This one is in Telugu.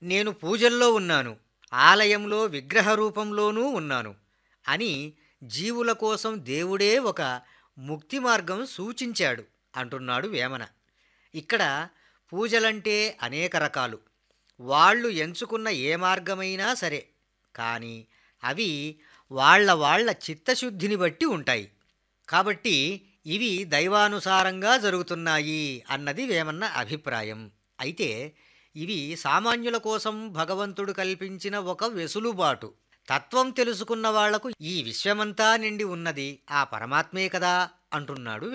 నేను పూజల్లో ఉన్నాను ఆలయంలో విగ్రహ రూపంలోనూ ఉన్నాను అని జీవుల కోసం దేవుడే ఒక ముక్తి మార్గం సూచించాడు అంటున్నాడు వేమన ఇక్కడ పూజలంటే అనేక రకాలు వాళ్ళు ఎంచుకున్న ఏ మార్గమైనా సరే కానీ అవి వాళ్ళ వాళ్ళ చిత్తశుద్ధిని బట్టి ఉంటాయి కాబట్టి ఇవి దైవానుసారంగా జరుగుతున్నాయి అన్నది వేమన్న అభిప్రాయం అయితే ఇవి సామాన్యుల కోసం భగవంతుడు కల్పించిన ఒక వెసులుబాటు తత్వం తెలుసుకున్న వాళ్లకు ఈ విశ్వమంతా నిండి ఉన్నది ఆ పరమాత్మే కదా అంటున్నాడు